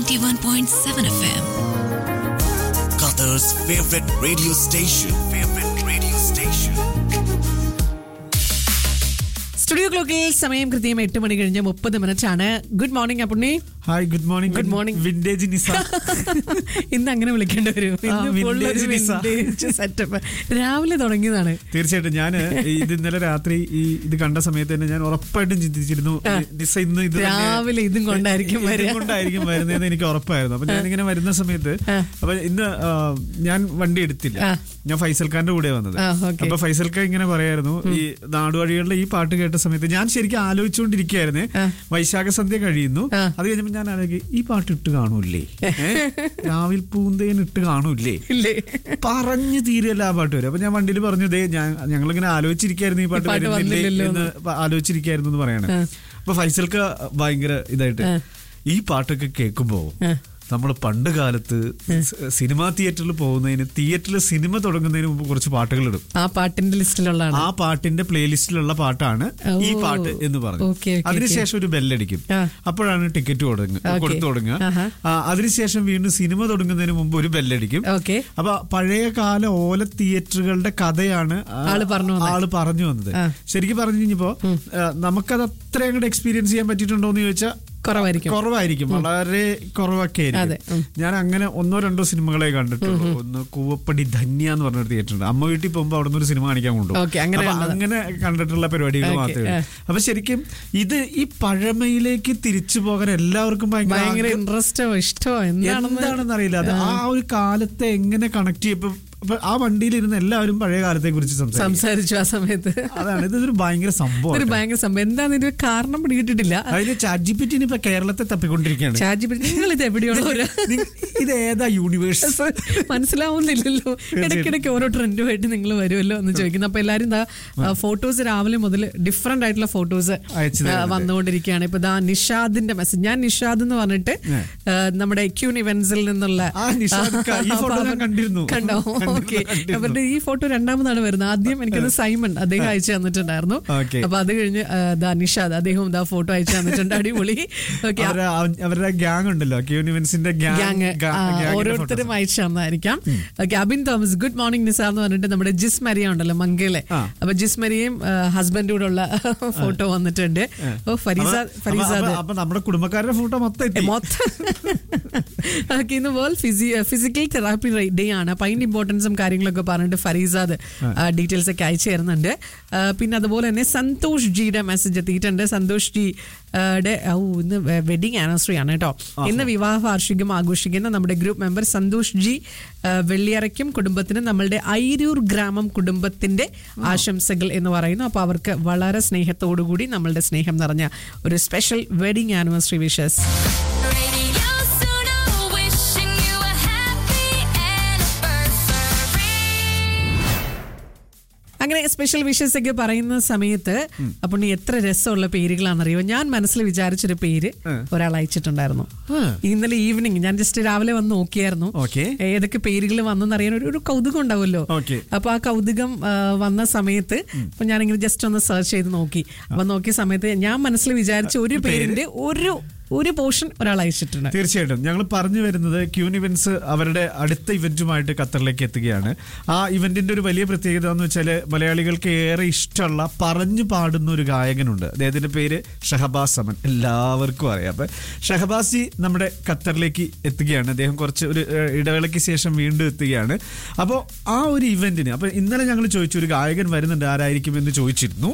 91.7 FM. Qatar's favorite radio station. Favorite radio station. Studio ക്ലോക്കിൽ സമയം കൃത്യം എട്ട് മണി കഴിഞ്ഞ് മുപ്പത് മിനിറ്റ് ആണ് good morning Appunni hi good morning Good morning. Vintage Nisa ഇന്ന് അങ്ങനെ വിളിക്കേണ്ടി വരും ആ, ഇന്ന് full ഒരു vintage നിസ്സ. vintage setup. രാവിലെ തുടങ്ങിയതാണ് തീർച്ചയായിട്ടും ഞാൻ ഇത് ഇന്നലെ രാത്രി ഈ ഇത് കണ്ട സമയത്ത് തന്നെ ഞാൻ ഉറപ്പായിട്ടും ചിന്തിച്ചിരുന്നു നിസ ഇന്ന് ഇത് തന്നെ- രാവിലെ ഇതും കൊണ്ടായിരിക്കും ഇതും വരിക. കൊണ്ടായിരിക്കും വരുന്നതെന്ന് എനിക്ക് ഉറപ്പായിരുന്നു അപ്പൊ ഞാനിങ്ങനെ വരുന്ന സമയത്ത് അപ്പൊ ഇന്ന് ആ, ഞാൻ വണ്ടി എടുത്തില്ല ആ. ഞാൻ ഫൈസൽ ഖാന്റെ കൂടെ വന്നത് ആ, okay. അപ്പൊ ഫൈസൽ ഖാൻ ഇങ്ങനെ പറയായിരുന്നു ഈ നാടുവഴികളിലെ ഈ പാട്ട് കേട്ട സമയത്ത് ഞാൻ ശരിക്കും ആലോചിച്ചുകൊണ്ടിരിക്കുകയായിരുന്നേ ആ. വൈശാഖ സന്ധ്യ കഴിയുന്നു ആ. അത് കഴിഞ്ഞപ്പോ ഞാൻ ആലോചിക്കും ഈ പാട്ട് ഇട്ട് കാണൂല്ലേ ഏ? രാവിൽ പൂന്തേൻ ഇട്ട് കാണൂല്ലേ ഇല്ലേ പറഞ്ഞു തീരല്ല ആ പാട്ട് വരും അപ്പൊ ഞാൻ വണ്ടിയിൽ പറഞ്ഞു ദേ ഞാൻ ഞങ്ങളിങ്ങനെ ആലോചിച്ചിരിക്കായിരുന്നു ഈ പാട്ട് ഈ പാട്ട് വരുന്നില്ലേ വന്നില്ലല്ലോ എന്ന് പ- ആലോചിച്ചിരിക്കായിരുന്നു എന്ന് പറയാണ് അപ്പൊ ഫൈസൽക്ക് ഭയങ്കര ഇതായിട്ട് ഈ പാട്ടൊക്കെ കേൾക്കുമ്പോ നമ്മൾ പണ്ട് കാലത്ത് സ- സിനിമാ തിയേറ്ററിൽ പോകുന്നതിന് തിയേറ്ററിൽ സിനിമ തുടങ്ങുന്നതിന് മുമ്പ് കുറച്ച് പാട്ടുകൾ ഇടും ആ പാട്ടിന്റെ ലിസ്റ്റിലുള്ളതാണ് ആ പാട്ടിന്റെ പ്ലേലിസ്റ്റിലുള്ള പാട്ടാണ് ഈ ഓ. പാട്ട് എന്ന് പറഞ്ഞു ഓക്കേ, ഓക്കേ, അതിനുശേഷം ഒരു ബെല്ലടിക്കും ആ. അപ്പോഴാണ് ടിക്കറ്റ് കൊടുങ്ങുക ഓക്കേ. കൊടുത്തു തുടങ്ങുക ആഹാ. ആ, അതിനുശേഷം വീണ്ടും സിനിമ തുടങ്ങുന്നതിന് മുമ്പ് ഒരു ബെല്ലടിക്കും ഓക്കെ അപ്പൊ പഴയ കാല ഓല തിയേറ്ററുകളുടെ കഥയാണ് ആ- ആള് പറഞ്ഞു വന്നത്. ആള് പറഞ്ഞു വന്നത് ആ. ശരിക്കും പറഞ്ഞു കഴിഞ്ഞപ്പോ ആ, നമുക്കത് അത്ര അങ്ങോട്ട് എക്സ്പീരിയൻസ് ചെയ്യാൻ പറ്റിയിട്ടുണ്ടോ എന്ന് ചോദിച്ചാൽ കുറവായിരിക്കും കുറവായിരിക്കും വളരെ കുറവൊക്കെ അതെ, ആയിരിക്കും ഉം. ഞാൻ അങ്ങനെ ഒന്നോ രണ്ടോ സിനിമകളെ കണ്ടിട്ടുള്ളൂ ഒന്ന് കൂവപ്പടി ധന്യ എന്ന് പറഞ്ഞൊരു തിയേറ്റർ ഉണ്ട് അമ്മ വീട്ടിൽ പോകുമ്പോൾ അവിടെ നിന്ന് ഒരു സിനിമ കാണിക്കാൻ കൊണ്ടുപോകും ഓക്കേ, അങ്ങനെ അപ്പൊ കണ്ടതാ. അങ്ങനെ കണ്ടിട്ടുള്ള പരിപാടികൾ ഓക്കേ, മാത്രമേ ആ. ഉള്ളൂ അപ്പൊ ശരിക്കും ഇത് ഈ പഴമയിലേക്ക് തിരിച്ചു പോകാൻ എല്ലാവർക്കും ഭയങ്കര ഭയങ്കര ആഗ്ര- ഇൻട്രസ്റ്റോ ഇഷ്ടമോ എന്താണെന്ന് എന്താണെന്ന് അറിയില്ല അത് ആ ഒരു കാലത്തെ എങ്ങനെ കണക്ട് ചെയ്യപ്പോ ഇപ്പൊ ആ വണ്ടിയിൽ ഇരുന്ന് എല്ലാവരും പഴയ കാലത്തെ കുറിച്ച് സംസാരിക്കും സംസാരിച്ചു ആ സമയത്ത് അതാണ് ഇതൊരു ഭയങ്കര ഒരു സംഭവം ഭയങ്കര സംഭവം എന്താന്ന് ഇതിന് കാരണം പിടികിട്ടിട്ടില്ല അതിന് ചാറ്റ് ജി പി ടി ഇപ്പൊ കേരളത്തെ തപ്പിക്കൊണ്ടിരിക്കുകയാണ് ചാജി നിങ്ങൾ ഇത് എവിടെയുള്ളവരാ നിങ്ങ- ഇത് ഏതാ യൂണിവേഴ്സ് മനസ്സിലാവുന്നില്ലല്ലോ ഇടയ്ക്കിടയ്ക്ക് ഓരോ ട്രെൻഡുമായിട്ട് നിങ്ങൾ വരുമല്ലോ എന്ന് ചോദിക്കുന്നു അപ്പൊ എല്ലാരും ദാ ഫോട്ടോസ് രാവിലെ മുതൽ ഡിഫറെന്റ് ആയിട്ടുള്ള ഫോട്ടോസ് അയച്ചു തരുന്നുണ്ട്. വന്നുകൊണ്ടിരിക്കുകയാണ് ഇപ്പൊ ദാ നിഷാദിന്റെ മെസ്സേജ് ഞാൻ നിഷാദ് എന്ന് പറഞ്ഞിട്ട് ഏ. ആ, നമ്മുടെ ക്യൂൻ ഇവന്റ്സിൽ നിന്നുള്ള ആ, നിഷാദ് ക- ഈ photo ഞാൻ കണ്ടിരുന്നു. കണ്ടോ കണ്ടിരുന്നു, ഓക്കെ കണ്ടിരുന്നു. അവരുടെ ഈ ഫോട്ടോ രണ്ടാമതാണ് വരുന്നത് ആദ്യം എനിക്കത് സൈമൺ അദ്ദേഹം അയച്ചു തന്നിട്ടുണ്ടായിരുന്നു Okay. അപ്പൊ അത് കഴിഞ്ഞ് ആ, ദാ നിഷാദ് അദ്ദേഹവും ദാ ഫോട്ടോ അയച്ചു തന്നിട്ടുണ്ട് അടിപൊളി ഓക്കെ അവരുടെ അവരുടെ ഗ്യാങ് ഉണ്ടല്ലോ ക്യൂണിവൻസിന്റെ ഗ്യാങ് ഓരോരുത്തരും അയച്ചു തന്നായിരിക്കാം okay Abin Thomas good morning Nisar എന്ന് പറഞ്ഞിട്ട് നമ്മുടെ ജിസ് മരിയ ഉണ്ടല്ലോ മംഗലെ ആ. അപ്പൊ ജിസ് മരിയയും ഹസ്ബൻഡൂടെ ഉള്ള ഫോട്ടോ വന്നിട്ടുണ്ട് ഓ ഫരീസാദ് ഫരീസാദ് അപ്പൊ നമ്മുടെ കുടുംബക്കാരുടെ ഫോട്ടോ മൊത്തം എത്തി മൊത്തം ഓക്കെ ഇന്ന് വേൾഡ് ഫിസിക്കൽ തെറാപ്പി ഡേ ആണ് അപ്പൊ അതിന്റെ ഇമ്പോർട്ടൻസും കാര്യങ്ങളൊക്കെ പറഞ്ഞിട്ട് ഫരീസാദ് ഡീറ്റെയിൽസ് ഒക്കെ അയച്ചു തരുന്നുണ്ട് ആ, പിന്നെ അതുപോലെ തന്നെ സന്തോഷ് ജിയുടെ മെസ്സേജ് എത്തിയിട്ടുണ്ട് സന്തോഷ് ജി ആ, ടെ ഔ ഇന്ന് വെഡിങ് ആനിവേഴ്സറി ആണ് കേട്ടോ ഇന്ന് വിവാഹ വാർഷികം ആഘോഷിക്കുന്ന നമ്മുടെ ഗ്രൂപ്പ് മെമ്പർ സന്തോഷ് ജി ആ, വെള്ളിയറയ്ക്കും കുടുംബത്തിനും നമ്മളുടെ ഐരൂർ ഗ്രാമം കുടുംബത്തിന്റെ ആശംസകൾ എന്ന് പറയുന്നു അപ്പൊ അവർക്ക് വളരെ സ്നേഹത്തോടു കൂടി നമ്മളുടെ സ്നേഹം നിറഞ്ഞ ഒരു special wedding anniversary wishes Radio Suno, wishing you a happy anniversary. അങ്ങനെ സ്പെഷ്യൽ വിഷസ് ഒക്കെ പറയുന്ന സമയത്ത് അപ്പോൾ നീ എത്ര രസമുള്ള പേരുകളാണെന്നറിയോ ഞാൻ മനസ്സിൽ വിചാരിച്ചൊരു പേര് ഒരാൾ അയച്ചിട്ടുണ്ടായിരുന്നു ആ. ഇന്നലെ ഈവനിങ് ഞാൻ ജസ്റ്റ് രാവിലെ വന്ന് നോക്കിയായിരുന്നു Okay. ഏതൊക്കെ പേരുകൾ വന്നെന്നറിയാൻ ഒരു ഒരു കൗതുകം ഉണ്ടാവുമല്ലോ Okay. അപ്പൊ ആ കൗതുകം ആ, വന്ന സമയത്ത് അപ്പൊ ഞാനിങ്ങനെ ജസ്റ്റ് ഒന്ന് സെർച്ച് ചെയ്ത് നോക്കി അപ്പൊ നോക്കിയ സമയത്ത് ഞാൻ മനസ്സിൽ വിചാരിച്ച ഒരു പേരിന്റെ ഒരു ഒരു പോർഷൻ ഒരാൾ അയച്ചിട്ടുണ്ട് തീർച്ചയായിട്ടും ഞങ്ങൾ പറഞ്ഞു വരുന്നത് ക്യൂൻ ഇവന്റ്സ് അവരുടെ അടുത്ത ഇവന്റുമായിട്ട് ഖത്തറിലേക്ക് എത്തുകയാണ് ആ ഇവന്റിന്റെ ഒരു വലിയ പ്രത്യേകത എന്ന് വെച്ചാൽ മലയാളികൾക്ക് ഏറെ ഇഷ്ടമുള്ള പറഞ്ഞു പാടുന്ന ഒരു ഗായകനുണ്ട് അദ്ദേഹത്തിന്റെ പേര് ഷഹബാസ് സമൻ എല്ലാവർക്കും അറിയാം അപ്പൊ ഷഹബാസ് ജി നമ്മുടെ ഖത്തറിലേക്ക് എത്തുകയാണ് അദ്ദേഹം കുറച്ച് ഒരു ഏഹ്, ഇടവേളയ്ക്ക് ശേഷം വീണ്ടും എത്തുകയാണ് അപ്പോൾ ആ ഒരു ഇവന്റിന് അപ്പൊ ഇന്നലെ ഞങ്ങൾ ചോദിച്ചു ഒരു ഗായകൻ വരുന്നുണ്ട് ആരായിരിക്കും എന്ന് ചോദിച്ചിരുന്നു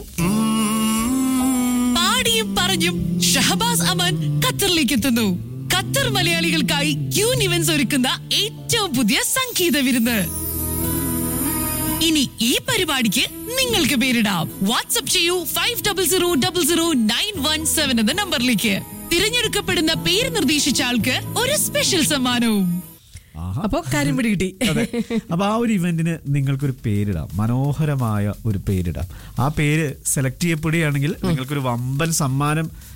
പാടിയും പറഞ്ഞും ഷഹബാസ് അമൻ ഖത്തറിലേക്ക് എത്തുന്നു ഖത്തർ മലയാളികൾക്കായി ക്യൂൻ ഇവന്റ്സ് ഒരുക്കുന്ന ഏറ്റവും പുതിയ സംഗീത വിരുന്ന് ഇനി ഈ പരിപാടിക്ക് നിങ്ങൾക്ക് പേരിടാം വാട്സ്ആപ്പ് ചെയ്യൂ five double zero double zero nine one seven എന്ന നമ്പറിലേക്ക് തിരഞ്ഞെടുക്കപ്പെടുന്ന പേര് നിർദ്ദേശിച്ച ആൾക്ക് ഒരു സ്പെഷ്യൽ സമ്മാനവും അപ്പൊ കാര്യം പിടി കിട്ടി അതെ അപ്പൊ ആ ഒരു ഇവന്റിന് നിങ്ങൾക്കൊരു പേരിടാം മനോഹരമായ ഒരു പേരിടാം ആ പേര് സെലക്ട് ചെയ്യപ്പെടുകയാണെങ്കിൽ നിങ്ങൾക്കൊരു വമ്പൻ സമ്മാനം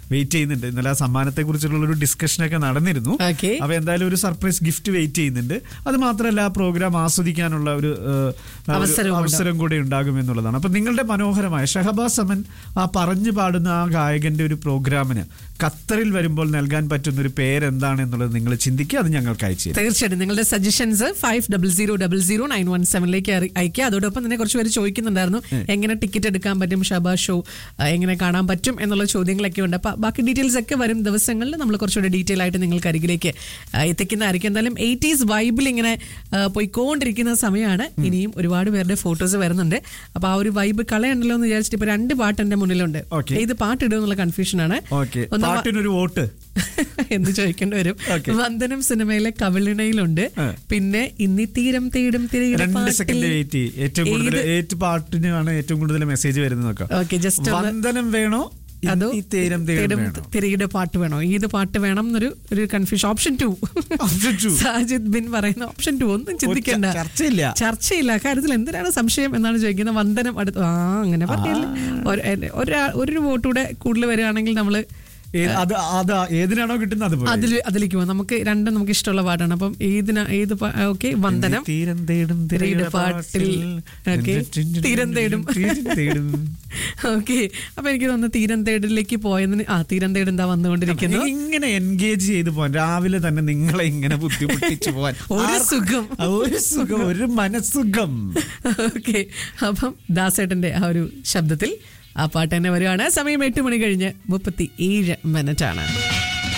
വെയിറ്റ് ചെയ്യുന്നുണ്ട് ഇന്നലെ ആ സമ്മാനത്തെ കുറിച്ചുള്ള ഒരു ഡിസ്കഷൻ ഒക്കെ നടന്നിരുന്നു Okay. അപ്പൊ എന്തായാലും ഒരു സർപ്രൈസ് ഗിഫ്റ്റ് വെയിറ്റ് ചെയ്യുന്നുണ്ട് അത് മാത്രമല്ല ആ പ്രോഗ്രാം ആസ്വദിക്കാനുള്ള ഒരു ഏഹ്, ഒരു അവസരവും ഉണ്ട്. അവസരം കൂടെ ഉണ്ടാകും എന്നുള്ളതാണ് അപ്പൊ നിങ്ങളുടെ മനോഹരമായ ഷഹബാസ് അമൻ ആ പറഞ്ഞു പാടുന്ന ആ ഗായകന്റെ ഒരു പ്രോഗ്രാമിന് ഖത്തറിൽ വരുമ്പോൾ നൽകാൻ പറ്റുന്ന ഒരു പേരെന്താണ് എന്നുള്ളത് നിങ്ങൾ ചിന്തിക്കുക അത് ഞങ്ങൾക്ക് അയച്ചു തരും തീർച്ചയായിട്ടും നിങ്ങളുടെ suggestions five double zero double zero nine one സെവനിലേക്ക് അയക്കുക അതോടൊപ്പം തന്നെ കുറച്ച് പേര് ചോദിക്കുന്നുണ്ടായിരുന്നു എങ്ങനെ ടിക്കറ്റ് എടുക്കാൻ പറ്റും ഷബാ ഷോ ആ, എങ്ങനെ കാണാൻ പറ്റും എന്നുള്ള ചോദ്യങ്ങളൊക്കെ ഉണ്ട് അപ്പൊ ബാക്കി ഡീറ്റെയിൽസ് ഒക്കെ വരും ദിവസങ്ങളിൽ നമ്മൾ കുറച്ചുകൂടി ഡീറ്റെയിൽ ആയിട്ട് നിങ്ങൾക്ക് അരികിലേക്ക് ആ, എത്തിക്കുന്നതായിരിക്കും എന്തായാലും എയ്റ്റീസ് വൈബിൽ ഇങ്ങനെ ആ, പോയിക്കൊണ്ടിരിക്കുന്ന സമയമാണ് ഇനിയും ഒരുപാട് പേരുടെ ഫോട്ടോസ് വരുന്നുണ്ട് അപ്പൊ ആ ഒരു വൈബ് കളയണ്ടല്ലോ എന്ന് വിചാരിച്ചിട്ട് ഇപ്പൊ രണ്ട് പാട്ട് എന്റെ മുന്നിലുണ്ട് Okay. ഏത് പാട്ട് ഇടും എന്നുള്ള കൺഫ്യൂഷൻ ആണ് ഓക്കെ ഒന്ന് വ- പാട്ടിനൊരു വോട്ട് എന്ന് ചോദിക്കേണ്ടി വരും Okay. വന്ദനം സിനിമയിലെ കവിളിണയിലുണ്ട് ആ. പിന്നെ ഇന്നി തീരം തേടും തിരയുടെ രണ്ട് പാട്ടിൽ സെക്കൻഡ് വെയിറ്റ് ചെയ്യ്. ഏറ്റവും കൂടുതൽ ഏത്- ഏറ്റ് പാട്ടിനാണ് ഏറ്റവും കൂടുതൽ മെസ്സേജ് വരുന്നത് നോക്കാം Okay, just ഒന്ന് വന്ദനം വേണോ അതോ ഈ തേരം തേടും തേടും വേണോ തിരയുടെ പാട്ട് വേണോ ഏത് പാട്ട് വേണം എന്നൊരു ഒരു confusion option two Option two. Sajid Bin പറയുന്ന ഓപ്ഷൻ ടു ഒന്നും ചിന്തിക്കണ്ട ഒറ്റ ചർച്ചയില്ല. ചർച്ചയില്ല കാര്യത്തിൽ എന്തിനാണ് സംശയം എന്നാണ് ചോദിക്കുന്നത് വന്ദനം അടുത്ത് ആ അങ്ങനെ പറഞ്ഞില്ല ഒരു- എ- ഒരാ- ഒരു വോട്ട് കൂടെ കൂടുതൽ വരികയാണെങ്കിൽ നമ്മള് ഏ- അത് അത് ഏതിനാണോ കിട്ടുന്നത് അതുപോലെ അതിൽ അതിലേക്ക് പോവാം നമുക്ക് രണ്ടും നമുക്ക് ഇഷ്ടമുള്ള പാട്ടാണ് അപ്പം ഏതിനാ ഏത് ഓക്കെ വന്ദനം തീരം തേടും തിരയുടെ തിരയുടെ പാട്ടിൽ പാട്ടിൽ ഓക്കെ തീരം തേടും തീരം തേടും ഓക്കെ അപ്പൊ എനിക്ക് തോന്നുന്നു തീരം തേടിലേക്ക് പോയതിന് ആ തീരം തേട് എന്താ വന്നുകൊണ്ടിരിക്കുന്നു ഇങ്ങനെ എൻഗേജ് ചെയ്ത് പോവാൻ രാവിലെ തന്നെ നിങ്ങളെ ഇങ്ങനെ ബുദ്ധിമുട്ടിച്ചു പോവാൻ ഒരു ആർ- സുഖം. ഒരു സുഖം ഒരു മനസ്സുഖം ഓക്കെ അപ്പം ദാസേട്ടന്റെ ആ ഒരു ശബ്ദത്തിൽ ആ പാട്ട് തന്നെ വരുവാണ് സമയം എട്ട് മണി കഴിഞ്ഞ് മുപ്പത്തി ഏഴ് മിനിറ്റ് ആണ്